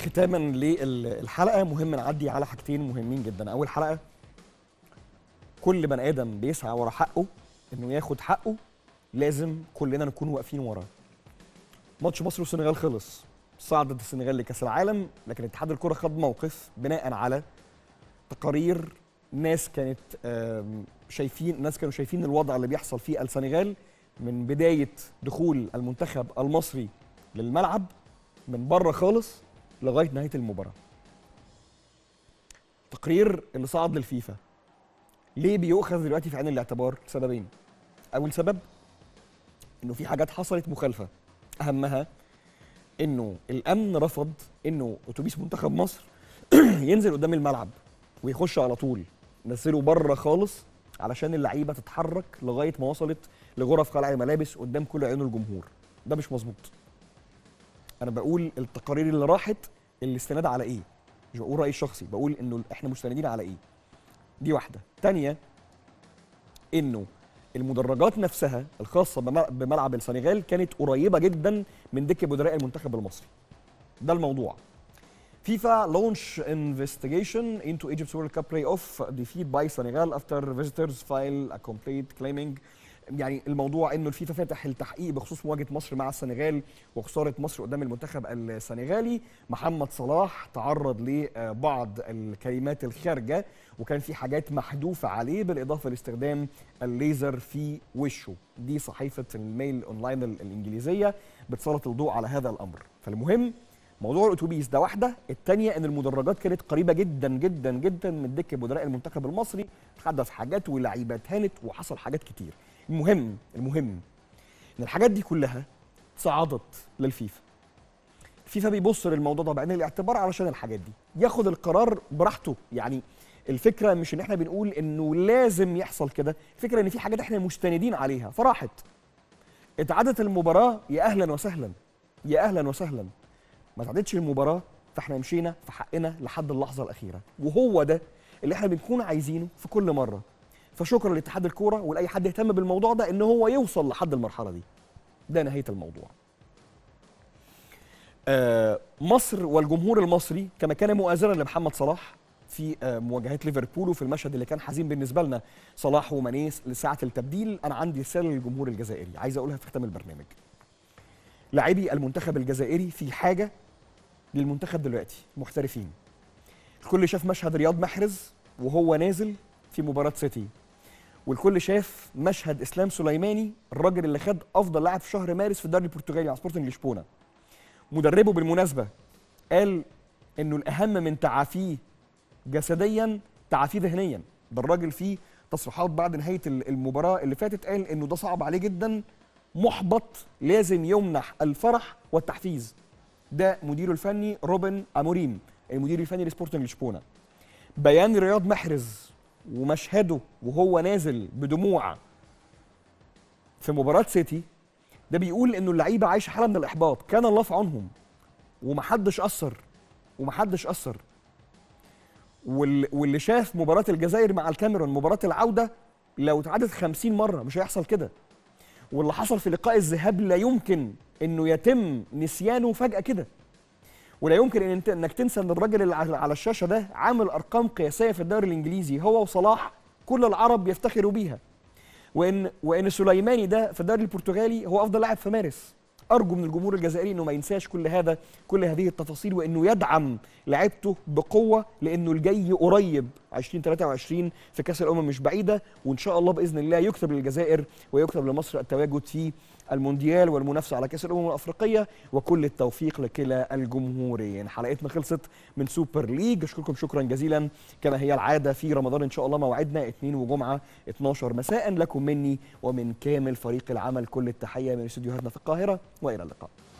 ختاما للحلقه مهم نعدي على حاجتين مهمين جدا اول حلقه كل بني ادم بيسعى ورا حقه انه ياخد حقه لازم كلنا نكون واقفين وراه ماتش مصر والسنغال خلص صعدت السنغال لكاس العالم لكن اتحاد الكره خد موقف بناء على تقارير ناس كانت آم، شايفين ناس كانوا شايفين الوضع اللي بيحصل في السنغال من بدايه دخول المنتخب المصري للملعب من بره خالص لغايه نهايه المباراه. تقرير اللي صعد للفيفا ليه بيؤخذ دلوقتي في عين الاعتبار؟ لسببين. اول سبب انه في حاجات حصلت مخالفه اهمها انه الامن رفض انه اتوبيس منتخب مصر ينزل قدام الملعب ويخش على طول نزله بره خالص علشان اللعيبه تتحرك لغايه ما وصلت لغرف خلع الملابس قدام كل عيون الجمهور ده مش مظبوط انا بقول التقارير اللي راحت الاستناد على ايه مش بقول رايي الشخصي بقول انه احنا مستندين على ايه دي واحده تانية انه المدرجات نفسها الخاصه بم- بملعب السنغال كانت قريبه جدا من دكه مدراء المنتخب المصري ده الموضوع FIFA launch investigation into Egypt's World Cup playoff defeat by Senegal after visitors file a complaint claiming يعني الموضوع انه الفيفا فاتح التحقيق بخصوص مواجهه مصر مع السنغال وخساره مصر قدام المنتخب السنغالي محمد صلاح تعرض لبعض الكلمات الخارجه وكان في حاجات محذوفه عليه بالاضافه لاستخدام الليزر في وشه دي صحيفه الميل اونلاين ال- الانجليزيه بتسلط الضوء على هذا الامر فالمهم موضوع الاتوبيس ده واحده الثانيه ان المدرجات كانت قريبه جدا جدا جدا من دكه مدراء المنتخب المصري حدث حاجات ولعيبات هانت وحصل حاجات كتير المهم المهم ان الحاجات دي كلها صعدت للفيفا الفيفا بيبص للموضوع ده بعين الاعتبار علشان الحاجات دي ياخد القرار براحته يعني الفكره مش ان احنا بنقول انه لازم يحصل كده الفكره ان في حاجات احنا مستندين عليها فراحت اتعادت المباراه يا اهلا وسهلا يا اهلا وسهلا ما تعدتش المباراه فاحنا مشينا في حقنا لحد اللحظه الاخيره وهو ده اللي احنا بنكون عايزينه في كل مره فشكرا لاتحاد الكوره ولاي حد يهتم بالموضوع ده ان هو يوصل لحد المرحله دي ده نهايه الموضوع آه مصر والجمهور المصري كما كان مؤازرا لمحمد صلاح في آه مواجهات ليفربول وفي المشهد اللي كان حزين بالنسبه لنا صلاح ومانيس لساعه التبديل انا عندي رساله للجمهور الجزائري عايز اقولها في ختام البرنامج لاعبي المنتخب الجزائري في حاجه للمنتخب دلوقتي محترفين الكل شاف مشهد رياض محرز وهو نازل في مباراة سيتي والكل شاف مشهد اسلام سليماني الراجل اللي خد افضل لاعب في شهر مارس في الدوري البرتغالي مع سبورتنج لشبونه مدربه بالمناسبه قال انه الاهم من تعافيه جسديا تعافيه ذهنيا ده الراجل فيه تصريحات بعد نهايه ال- المباراه اللي فاتت قال انه ده صعب عليه جدا محبط لازم يمنح الفرح والتحفيز ده مديره الفني روبن اموريم المدير الفني لسبورتنج لشبونه بيان رياض محرز ومشهده وهو نازل بدموع في مباراه سيتي ده بيقول انه اللعيبه عايشه حاله من الاحباط كان الله في عونهم ومحدش اثر ومحدش اثر وال- واللي شاف مباراه الجزائر مع الكاميرون مباراه العوده لو اتعادت 50 مره مش هيحصل كده واللي حصل في لقاء الذهاب لا يمكن انه يتم نسيانه فجاه كده ولا يمكن ان انت انك تنسى ان الراجل اللي على على الشاشه ده عامل ارقام قياسيه في الدوري الانجليزي هو وصلاح كل العرب يفتخروا بيها وان وان سليماني ده في الدوري البرتغالي هو افضل لاعب في مارس ارجو من الجمهور الجزائري انه ما ينساش كل هذا كل هذه التفاصيل وانه يدعم لعيبته بقوه لانه الجاي قريب 2023 في كاس الامم مش بعيده وان شاء الله باذن الله يكتب للجزائر ويكتب لمصر التواجد في المونديال والمنافسه على كاس الامم الافريقيه وكل التوفيق لكلا الجمهورين حلقتنا خلصت من سوبر ليج اشكركم شكرا جزيلا كما هي العاده في رمضان ان شاء الله موعدنا اثنين وجمعه 12 مساء لكم مني ومن كامل فريق العمل كل التحيه من استديوهاتنا في القاهره والى اللقاء